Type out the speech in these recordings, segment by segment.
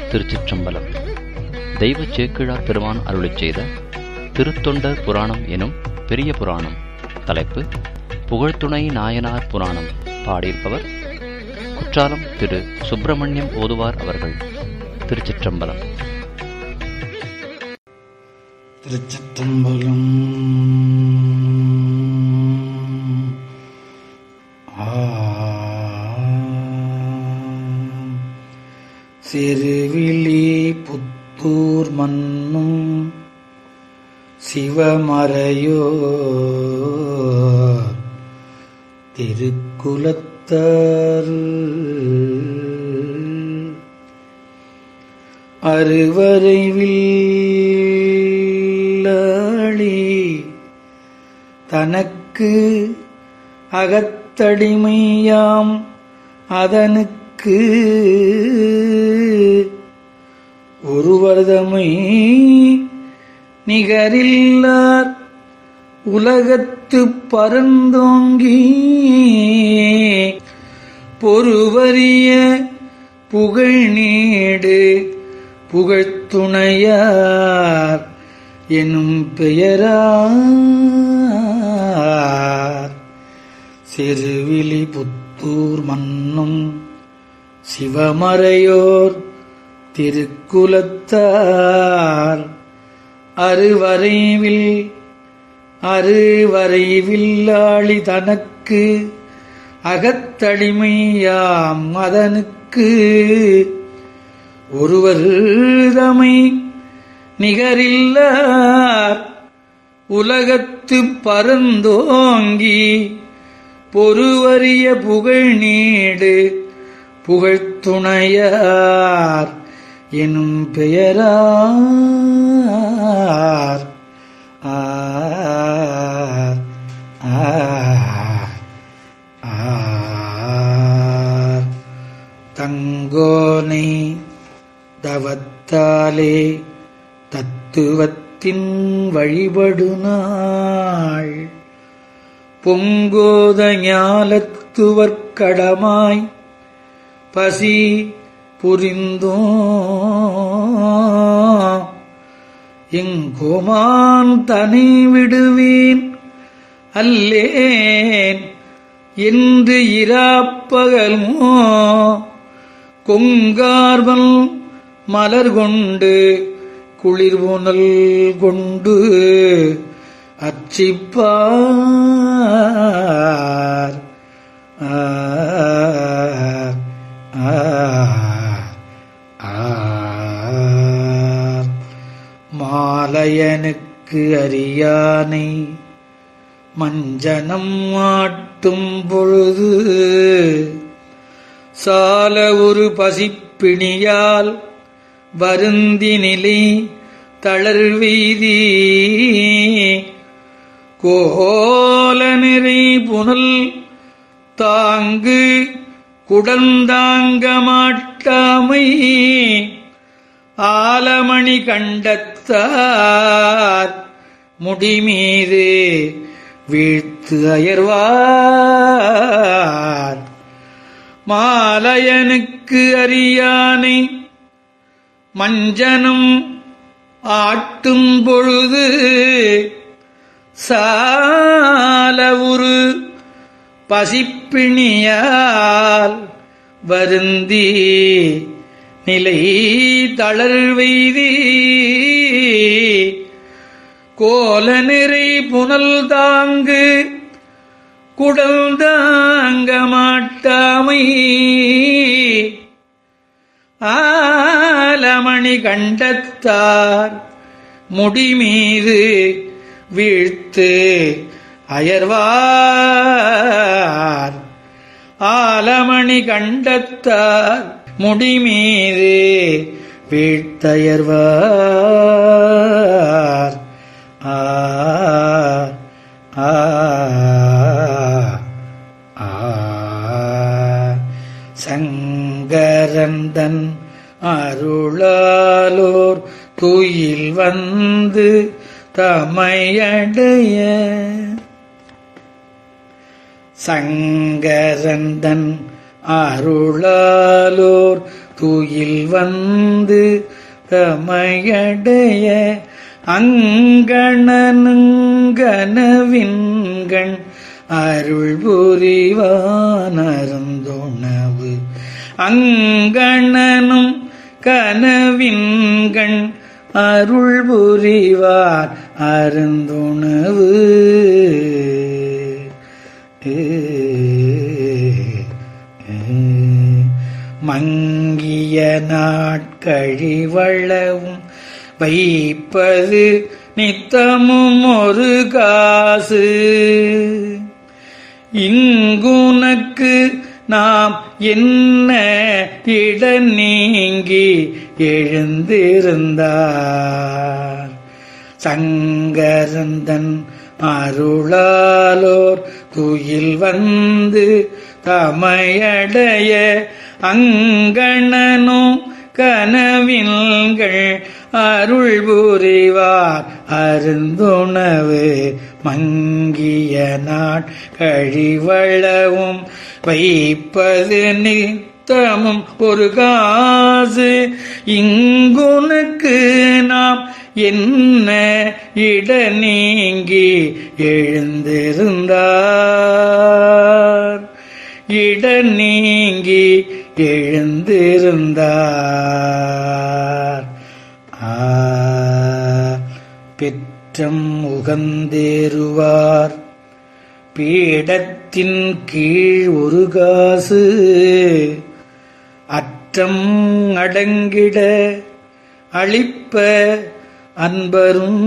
திருச்சிற்றம்பலம் தெய்வ சேக்கிழார் பெருமான் அருளிச் செய்த திருத்தொண்டர் புராணம் எனும் பெரிய புராணம் தலைப்பு புகழ்துணை நாயனார் புராணம் பாடியிருப்பவர் குற்றாலம் திரு சுப்பிரமணியம் ஓதுவார் அவர்கள் திருச்சிற்றம்பலம் திருச்சிற்றம்பலம் ஆ. சிறுவிழி புத்தூர் மன்னும் சிவமறையோ திருக்குலத்தர் அறுவரைவில்லாளி தனக்கு அகத்தடிமையாம் அதனுக்கு ஒருவர்தமை நிகரில்லார் உலகத்து பரந்தோங்கி பொறுவரிய புகழ் நீடு புகழ்த்துணையார் எனும் பெயரார் சிறுவிழி புத்தூர் மன்னும் சிவமறையோர் திருக்குலத்தார் அறுவரைவில் அறுவரைவில்லாளி தனக்கு அகத்தடிமையாம் அதனுக்கு ஒருவர் தமை நிகரில்லார் உலகத்து பரந்தோங்கி பொறுவரிய புகழ் நீடு புகழ்த்துணையார் எனும் பெயரார் ஆர் ஆர் ஆர் தங்கோனை தவத்தாலே தத்துவத்தின் வழிபடு நாள் பொங்கோத ஞாலத்துவர்க்கடமாய் பசி புரிந்தோ எங்கோமான் தனி விடுவேன் அல்லேன் என்று இராப்பகல்மோ கொங்கார்வல் மலர் கொண்டு குளிர்வுணல் கொண்டு அச்சிப்பார் ஆர் ஆர் ஆர் மாலையனுக்கு அறியானை மஞ்சனம் ஆட்டும் பொழுது சால ஒரு பசிப்பிணியால் வருந்தி நிலை தளர்வெய்தி கோல நிறை புனல் தாங்கு குடந்தாங்க மாட்டாமை ஆலமணி கண்டத்தார் முடிமீது வீழ்த்து அயர்வார் மாலையனுக்கு அறியானை மஞ்சனம் ஆட்டும் பொழுது சால ஒரு பசிப்பிணியால் வருந்தி நிலை தளர்வெய்தி கோல நிறை புனல் தாங்கு குடல் தாங்க மாட்டாமை ஆலமணி கண்டத்தார் முடிமீது வீழ்த்து அயர்வார் ஆலமணி கண்டத்தார் முடிமீது வீழ்த்தயர்வார் ஆர் ஆர் ஆர் சங்கரந்தன் அருளாலோர் துயில் வந்து தமையடைய சங்கரந்தன் அருளாலோர் தூயில் வந்து தமையடைய அங்கணனுங்கனவின்கண் அருள் புரிவானருந்துணவு அங்கணனும் கனவின்கண் அருள் புரிவார் அருந்துணவு மங்கிய நாட்கழிவளவும் வைப்பது நித்தமும் ஒரு காசு இங்குனக்கு நாம் என்ன இட நீங்கி எழுந்திருந்தார் சங்கரந்தன் அருளாலோர் துயில் வந்து தமையடைய அங்கணனும் கனவில்கள் அருள் புரிவார் அருந்துணவு மங்கிய நாட் கழிவளவும் வைப்பது நித்தமும் ஒரு காசு இங்குனக்கு நாம் என்ன இட நீங்கி எழுந்திருந்தார் இட நீங்கி எழுந்திருந்தார் ஆ பெற்றம் உகந்தேறுவார் பீடத்தின் கீழ் ஒரு காசு அற்றம் அடங்கிட அளிப்ப அன்பரும்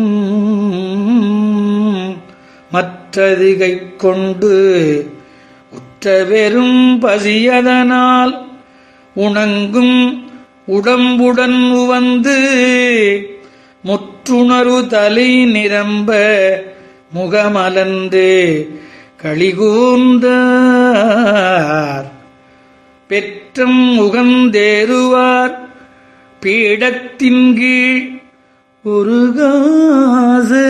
மற்றதிகை கொண்டு உற்ற வெறும் பசியதனால் உணங்கும் உடம்புடன் உவந்து முற்றுணரு தலை நிரம்ப முகமலந்து களிகூந்தார் பெற்றம் உகந்தேறுவார் பீடத்தின் கீழ் ஒரு காசு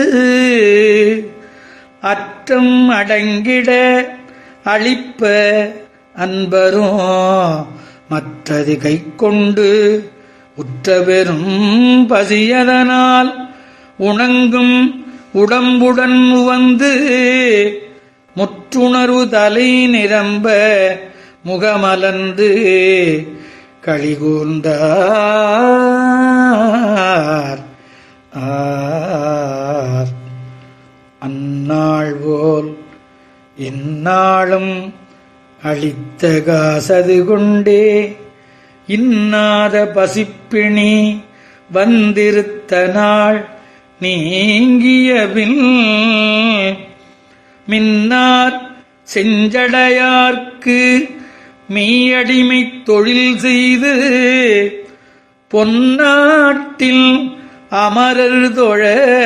அற்றம் அடங்கிட அளிப்ப அன்பரும் மற்றது கை கொண்டு உற்ற பெரும் பசியதனால் உணங்கும் உடம்புடன் உவந்து முற்றுணரு தலை நிரம்ப முகமலர்ந்து களிகூர்ந்தார் ஆர் அந்நாள் போல் இந்நாளும் அளித்த காசது கொண்டே இன்னாத பசிப்பிணி வந்திருத்த நாள் நீங்கிய பின் மின்னார் செஞ்சடையார்க்கு மீயடிமை தொழில் செய்து பொன்னாட்டில் அமரர் தொழ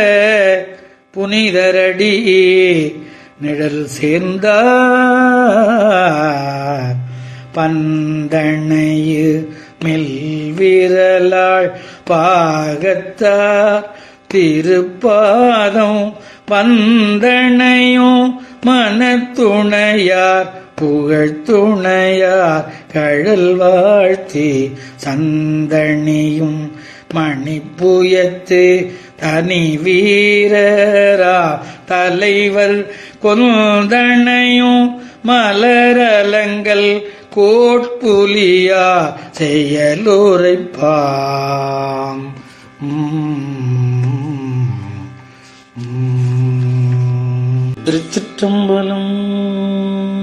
புனிதரடி நிழல் சேர்ந்தார் பந்தனையு மெல்விரலாள் பாகத்தார் திருப்பாதம் வந்தனையும் மனத்துணையார் புகழ் துணையார் கழல் வாழ்த்தி சந்தனியும் மணிப்புயத்து தனி வீரரா தலைவர் கொந்தனையும் மலரலங்கள் கோட்புலியா செயலுரைப்பாம் திருச்சிற்றம்பலம்